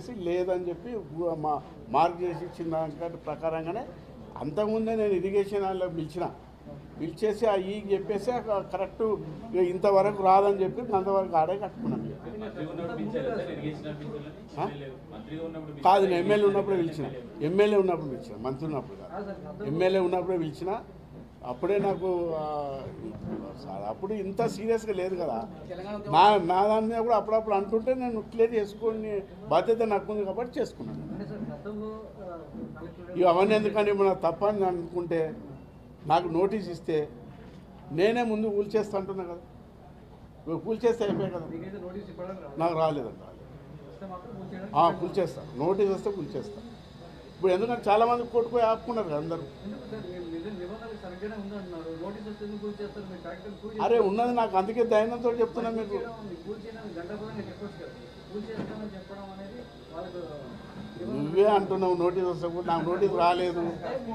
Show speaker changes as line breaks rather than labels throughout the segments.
చెప్పేసి లేదని చెప్పి గు- మా మార్క్ చేసి ఇచ్చిన దానికంటే ప్రకారంగానే అంతకుముందే నేను ఇరిగేషన్ వాళ్ళు పిలిచిన పిలిచేసి ఆ ఈ చెప్పేసి ఆ కరెక్ట్ ఇక ఇంతవరకు రాదని చెప్పి అంతవరకు ఆడే కట్టుకున్నాను
మంత్రిగా ఉన్నప్పుడు పిలిచారా సార్ ఇరిగేషన్ ఆఫీసర్లని
ఆ?
ఎమ్మెల్యే- మంత్రిగా ఉన్నప్పుడు
కాదు
పిలిచారా?
నేను ఎమ్మెల్యే ఉన్నప్పుడే పిలిచిన ఎమ్మెల్యే ఉన్నప్పుడు పిలిచిన మంత్రి ఉన్నప్పుడు కాదు ఎమ్మెల్యే ఉన్నప్పుడే పిలిచిన అప్పుడే నాకు ఆ, అప్పుడు ఇంత సీరియస్గా లేదు కదా నా నా దాని మీద కూడా అప్పుడప్పుడు అంటుంటే నేను క్లియర్ చేసుకొని బాధ్యత నాకు ఉంది కాబట్టి చేసుకున్నాను
అంటే సార్ గతంలో ఆ, కలెక్టర్
ఇవి అవన్నీ ఎందుకంటే మన తప్పని అనుకుంటే నాకు నోటీస్ ఇస్తే నేనే ముందు కూల్చేస్తా అంటున్నా కదా ఇవి కూల్చేస్తే అయిపోయాయి కదా
మీకైతే నోటీస్ ఇవ్వడం రాదు
నాకు రాలేదంట
వస్తే మాత్రం కూర్చోడానికి
ఆ, కూల్చేస్తా నోటీస్ వస్తే కూల్చేస్తా ఇప్పుడు ఎందుకంటే చాలామంది కొట్టుకుపోయి ఆపుకున్నారు కదా అందరూ
ఎందుకు సార్ మీరు నిజ- నిబంధనలు సరిగ్గానే ఉందంటున్నారు నోటీస్ వస్తే ఎందుకు కూల్ చేస్తారు మీరు ఫ్యాక్టరీ కూల్
అరే ఉన్నది నాకు అందుకే ధైర్యంతో చెప్తున్నా మీకు
కూల్ చేయడానికి గంట పదంగా చెప్పొచ్చు కదా కూల్ చేస్తామని చెప్పడం అనేది వాళ్ళకు
నువ్వే అంటున్నావు నోటీస్ వస్తే కూడా నాకు నోటీస్ రాలేదు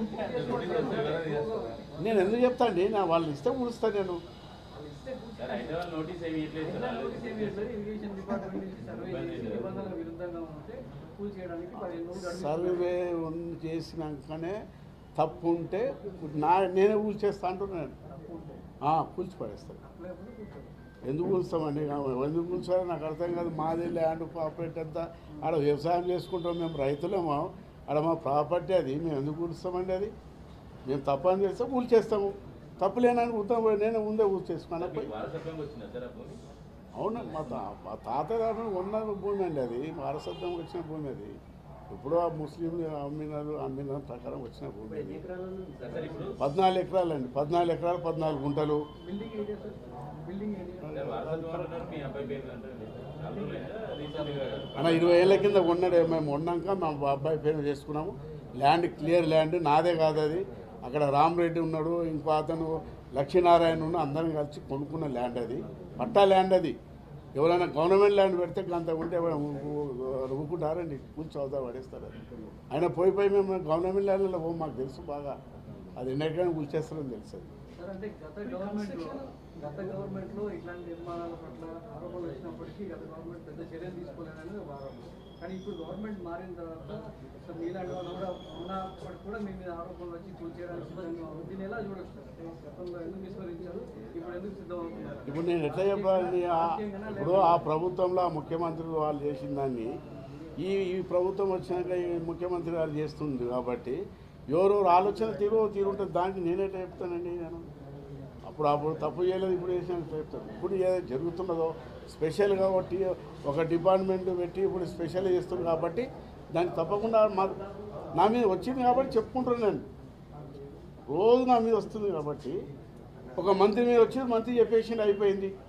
నేను ఎందుకు చెప్తా అండి నా వాళ్ళు ఇస్తే కూలుస్తా నేను
వాళ్ళు ఇస్తే కూల్
సార్ హైదరాబాద్ నోటీస్ ఏమి ఇవ్వట్లేదు సార్ వాళ్ళు.
నోటీస్ ఏమి లేదు ఇరిగేషన్ డిపార్ట్మెంట్ నుంచి సర్వే చేసి నిబంధనల విరుద్ధంగా ఉంటే కూల్ చేయడానికి పదిహేను రోజులు గడువు
సర్వే ఉన్న చేసినాకనే తప్పు ఉంటే నా నేనే కూల్చేస్తా అంటున్నాను
తప్పు ఉంటే
ఆ, కూల్చి పడేస్తాను
లేకపోతే కూర్చోదు
ఎందుకు కూల్స్తామండి ఎందుకు కూల్చారో నాకు అర్థం కాదు మాది ల్యాండ్ ప్రాపర్టీ అంతా ఆడ వ్యవసాయం చేసుకుంటాం మేము రైతులేమో ఆడ మా ప్రాపర్టీ అది మేము ఎందుకు కూలుస్తామండి అది మేము తప్పని చేస్తే కూల్చేస్తాము తప్పు లేనని కూర్తాం పోయి నేనే ముందే కూల్చేసుకున్నా
మీకు వారసత్వంగా వచ్చిందా సార్ ఆ భూమి
అవును మా తా మా తాతగారు ఉన్న భూమి అండి అది వారసత్వం వచ్చిన భూమి అది ఇప్పుడు ఆ ముస్లిం అమ్మినారు అమ్మిన ప్రకారం వచ్చిన భూమి అది
సార్ సార్ ఇప్పుడు
పద్నాలుగు ఎకరాలు అండి పద్నాలుగు ఎకరాలు పద్నాలుగు గుంటలు
building area sir building area
sir వారసత్వం అంటున్నారు మీ అబ్బాయి పేరు అంటారు నాలుగు రోజులైందా రీసెంట్గా
అన్న ఇరవై ఏళ్ళ కింద కొన్నాడు మేము ఉన్నాక మా అబ్బాయి పేరు చేసుకున్నాము ల్యాండ్ క్లియర్ ల్యాండ్ నాదే కాదు అది అక్కడ రామరెడ్డి ఉన్నాడు ఇంకో అతను లక్ష్మీనారాయణ ఉన్న అందరం కలిసి కొనుక్కున్న ల్యాండ్ అది పట్టా ల్యాండ్ అది ఎవరైనా గవర్నమెంట్ ల్యాండ్ పెడితే అంత ఉంటే రువ్వుకుంటారండి కూర్చో అవుతా పడేస్తారు అది అయినా పోయి పోయి మేము గవర్నమెంట్ ల్యాండ్లో పోం మాకు తెలుసు బాగా అది ఎన్నటికైనా కూల్చేస్తారని తెలుసు అది
సార్ అంటే గత గవర్నమెంట్ లో గత గవర్నమెంట్ లో ఇట్లాంటి నిర్మాణాల పట్ల ఆరోపణలు వచ్చినప్పటికీ గత గవర్నమెంట్ పెద్ద చర్యలు తీసుకోలేదని ఒక ఆరోపణ కానీ ఇప్పుడు గవర్నమెంట్ మారిన తర్వాత సో మీలాంటి వాళ్ళు కూడా ఉన్నప్పటికి కూడా మీ మీద ఆరోపణలు వచ్చి కూల్చేయడానికి సిద్ధంగా ఉంది దీన్ని ఎలా చూడొచ్చు సార్ అంటే గతంలో ఎందుకు విస్మరించారు ఇప్పుడు ఎందుకు సిద్ధం అవుతున్నారు
ఇప్పుడు నేను ఎట్లా చెప్పాలి ఆ- ఇప్పుడు ఆ ప్రభుత్వంలో ఆ ముఖ్యమంత్రులు వాళ్ళు చేసిన దాన్ని ఈ ఈ ప్రభుత్వం వచ్చినాక ఈ ముఖ్యమంత్రి గారు చేస్తుంది కాబట్టి ఎవరెవరు ఆలోచన తీరు తీరు ఉంటుంది దానికి నేనేటా చెప్తానండి నేను అప్పుడు అప్పుడు తప్పు చేయలేదు ఇప్పుడు చేసిన చెప్తాను ఇప్పుడు ఏదో జరుగుతున్నదో స్పెషల్గా ఒకటి ఒక డిపార్ట్మెంట్ పెట్టి ఇప్పుడు స్పెషల్ చేస్తుంది కాబట్టి దానికి తప్పకుండా మా నా మీద వచ్చింది కాబట్టి చెప్పుకుంటున్నాను నేను రోజు నా మీద వస్తుంది కాబట్టి ఒక మంత్రి మీద వచ్చి మంత్రి చెప్పేసి అయిపోయింది